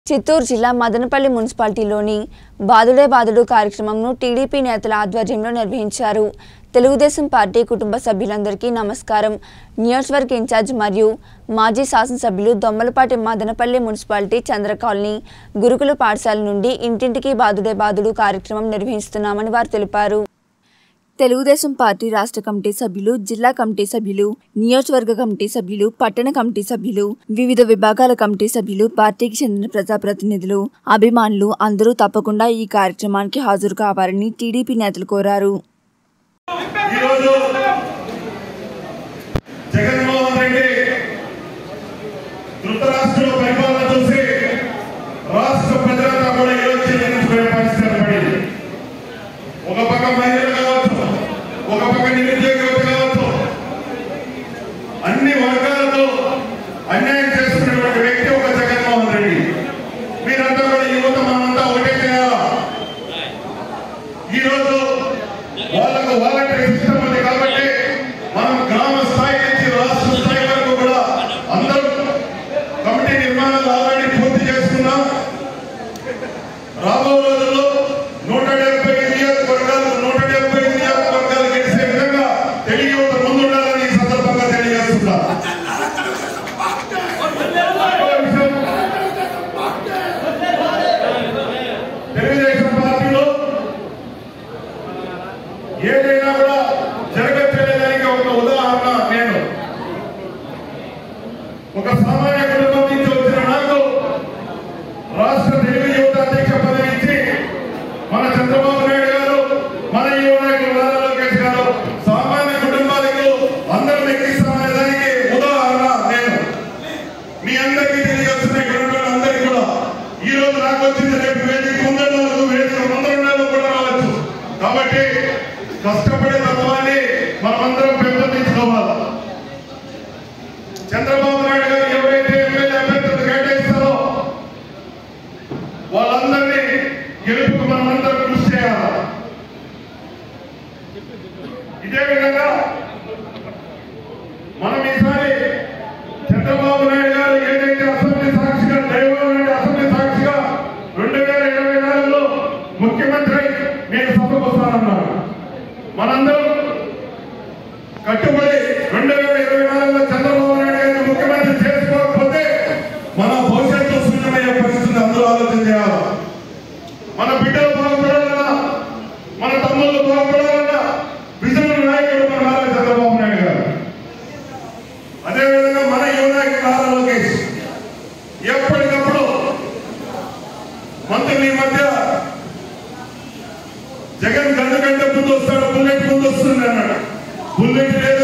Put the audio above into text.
చిత్తూరు జిల్లా మదనపల్లి మున్సిపాలిటీలోని బాదుడే బాదుడు కార్యక్రమంను టీడీపీ నేతల ఆధ్వర్యంలో నిర్వహించారు తెలుగుదేశం పార్టీ కుటుంబ సభ్యులందరికీ నమస్కారం నియోజకవర్గ ఇన్ఛార్జ్ మరియు మాజీ శాసనసభ్యులు దొమ్మలపాటి మదనపల్లి మున్సిపాలిటీ చంద్ర కాలనీ గురుకుల పాఠశాల నుండి ఇంటింటికి బాదుడే బాదుడు కార్యక్రమం నిర్వహిస్తున్నామని వారు తెలిపారు తెలుగుదేశం పార్టీ రాష్ట్ర కమిటీ సభ్యులు జిల్లా కమిటీ సభ్యులు నియోజకవర్గ కమిటీ సభ్యులు పట్టణ కమిటీ సభ్యులు వివిధ విభాగాల కమిటీ సభ్యులు పార్టీకి చెందిన ప్రజాప్రతినిధులు అభిమానులు అందరూ తప్పకుండా ఈ కార్యక్రమానికి హాజరు కావాలని టీడీపీ నేతలు కోరారు ఈరోజు జగన్మోహన్ రెడ్డి ధృతరాష్ట్రంలో పరిపాలన చూసి రాష్ట్ర ప్రజలంతా కూడా ఈరోజు చెల్లించుకునే పరిస్థితి ఏర్పడింది ఒక పక్క మహిళలు కావచ్చు ఒక పక్క నిరుద్యోగ యువత కావచ్చు అన్ని వర్గాలతో అన్యాయం చేస్తున్నటువంటి వ్యక్తి ఒక జగన్మోహన్ రెడ్డి మీరంతా కూడా యువత మనంతా ఒకటే చేయాలా ఈరోజు వాళ్ళకు వాలంటీర్ సిస్టమ్ ఉంది కాబట్టి మనం గ్రామ స్థాయి నుంచి రాష్ట్ర స్థాయి వరకు కూడా అందరూ కమిటీ నిర్మాణాలు ఆల్రెడీ పూర్తి చేసుకున్నాం రాబో రోజుల్లో నూట డెబ్బై నియోజకవర్గాలు నూట డెబ్బై నియోజకవర్గాలు గెలిచే విధంగా తెలుగు యువత ముందుండాలని ఈ సందర్భంగా తెలియజేస్తున్నా ఇంకో విషయం, తెలుగుదేశం పార్టీలో ఏదైనా కూడా జరగట్లేదానికి ఒక ఉదాహరణ నేను ఒక సామాన్య కుటుంబం నుంచి వచ్చిన నాకు రాష్ట్ర తెలుగు యువత అధ్యక్ష పదవి ఇచ్చి మన చంద్రబాబు నాయుడు గారు మన యువ నాయకులు నారా లోకేష్ గారు సామాన్య కుటుంబాలకు అందరం ఎక్కిస్తామనే దానికి ఉదాహరణ నేను మీ అందరికీ తెలియజేస్తున్న ఇక్కడ ఉన్న అందరికీ కూడా ఈ రోజు నాకు వచ్చింది రేపు వేదిక ముందర వరకు వేదిక ముందర నెలలో కూడా రావచ్చు కాబట్టి కష్టపడే తత్వాన్ని మనమందరం పెంపొందించుకోవాలి చంద్రబాబు నాయుడు గారు ఎవరైతే ఎమ్మెల్యే అభ్యర్థులు కేటాయిస్తారో వాళ్ళందరినీ గెలుపుకు మనమందరం కృషి చేయాలి ఇదే విధంగా మనం ఈసారి చంద్రబాబు నాయుడు గారు ఏదైతే అసెంబ్లీ సాక్షిగా జగన్మోహన్ రెడ్డి అసెంబ్లీ సాక్షిగా రెండు వేల ఇరవై నాలుగులో ముఖ్యమంత్రి అయి నేను సభకు వస్తానన్నారు మనందరం కట్టుబడి రెండు వేల ఇరవై నాలుగులో చంద్రబాబు నాయుడు గారిని ముఖ్యమంత్రి చేసుకోకపోతే మన భవిష్యత్తు శూన్యమయ్యే పరిస్థితి అందరూ ఆలోచన చేయాలి మన బిడ్డలు బాగుపడాలన్నా మన తమ్ముళ్ళు బాగుపడాలన్నా విజయ నాయకుడు మన నారా చంద్రబాబు నాయుడు గారు అదేవిధంగా మన యువ నాయకుడు నారా లోకేష్ ఎప్పటికప్పుడు మంత్రులు ఈ మధ్య జగన్ గంట కంటే ముందు వస్తాడు బుల్లెట్ ముందు వస్తుంది అన్నాడు బుల్లెట్ లేదు